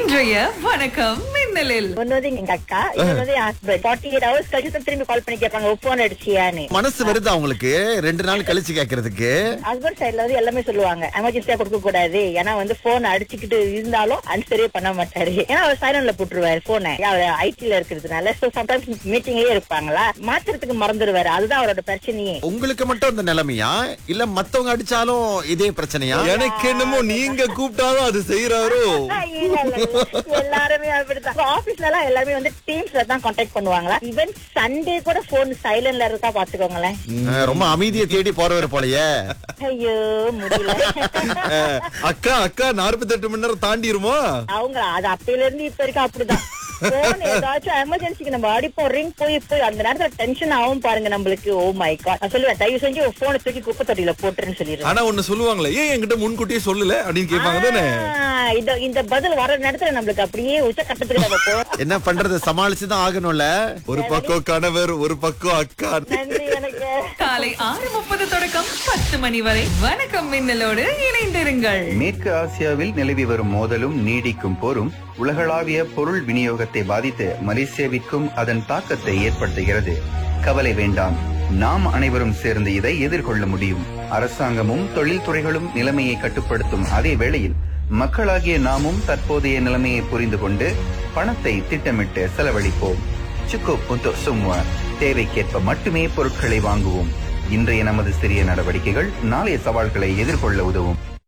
இன்றைய வணக்கம் மின்னலில் ஒன்னு வந்து எங்க அக்கா இன்னொன்னு வந்து ஹஸ்பண்ட் ஃபார்ட்டி எயிட் ஹவர்ஸ் கழிச்சு தான் திரும்பி கால் பண்ணி கேட்பாங்க போன் அடிச்சியான்னு மனசு வருதா உங்களுக்கு ரெண்டு நாள் கழிச்சு கேக்குறதுக்கு ஹஸ்பண்ட் சைடுல வந்து எல்லாமே சொல்லுவாங்க எமர்ஜென்சியா கொடுக்க கூடாது ஏன்னா வந்து போன் அடிச்சுக்கிட்டு இருந்தாலும் அன்சரே பண்ண மாட்டாரு ஏன்னா அவர் சைலண்ட்ல போட்டுருவாரு போனை அவர் ஐடில இருக்கிறதுனால சோ சம்டைம்ஸ் மீட்டிங்லயே இருப்பாங்களா மாத்துறதுக்கு மறந்துடுவாரு அதுதான் அவரோட பிரச்சனையே உங்களுக்கு மட்டும் அந்த நிலைமையா இல்ல மத்தவங்க அடிச்சாலும் இதே பிரச்சனையா எனக்கு என்னமோ நீங்க கூப்பிட்டாலும் அது செய்யறாரோ இல்ல, இல்ல, இல்ல. எல்லாருமே அப்படிதான் ஆபீஸ்ல எல்லாம் எல்லாருமே வந்து டீம்ஸ்ல தான் கான்டாக்ட் பண்ணுவாங்களா ஈவன் சண்டே கூட போன் சைலண்ட்ல இருக்கா பாத்துக்கோங்களேன் அஹ், ரொம்ப அமைதியை தேடி போறவர் போலயே ஐயோ முடியல அஹ், அக்கா அக்கா நாற்பத்தெட்டு மணி நேரம் தாண்டிருமா அவங்க அது அப்பையில இருந்து இப்ப வரைக்கும் அப்படிதான் போன் ஏதாச்சும் எமர்ஜென்சிக்கு நம்ம அடிப்போம் ரிங் போய் போய் அந்த நேரத்துல டென்ஷன் ஆகும் பாருங்க நம்மளுக்கு ஓ மை காட் நான் சொல்லுவேன் தயவு செஞ்சு போனை தூக்கி குப்பை தொட்டியில போட்டுருன்னு சொல்லிடுறேன் ஆனா ஒண்ணு சொல்லுவாங்களே ஏன் என்கிட்ட முன்கூட்டியே சொல்லல அப்படின்னு கேட்பாங்க தானே ஆஹ், இந்த இந்த பதில் வர நேரத்துல நம்மளுக்கு அப்படியே உச்ச கட்டத்துக்கு நம்ம போறோம் என்ன பண்றது சமாளிச்சுதான் ஆகணும்ல ஒரு பக்கம் கணவர் ஒரு பக்கம் அக்கா நன்றி எனக்கு காலை ஆறு முப்பது தொடக்கம் பத்து மணி வரை வணக்கம் மின்னலோடு இணைந்திருங்கள் மேற்கு ஆசியாவில் நிலவி வரும் மோதலும் நீடிக்கும் போரும் உலகளாவிய பொருள் விநியோகத்தை பாதித்து மலேசியாவிற்கும் அதன் தாக்கத்தை ஏற்படுத்துகிறது கவலை வேண்டாம் நாம் அனைவரும் சேர்ந்து இதை எதிர்கொள்ள முடியும் அரசாங்கமும் தொழில்துறைகளும் நிலைமையை கட்டுப்படுத்தும் அதே வேளையில் மக்களாகிய நாமும் தற்போதைய நிலைமையை புரிந்து கொண்டு பணத்தை திட்டமிட்டு செலவழிப்போம் சுக்கு புத்து சும்மா தேவைக்கேற்ப மட்டுமே பொருட்களை வாங்குவோம் இன்றைய நமது சிறிய நடவடிக்கைகள் நாளைய சவால்களை எதிர்கொள்ள உதவும்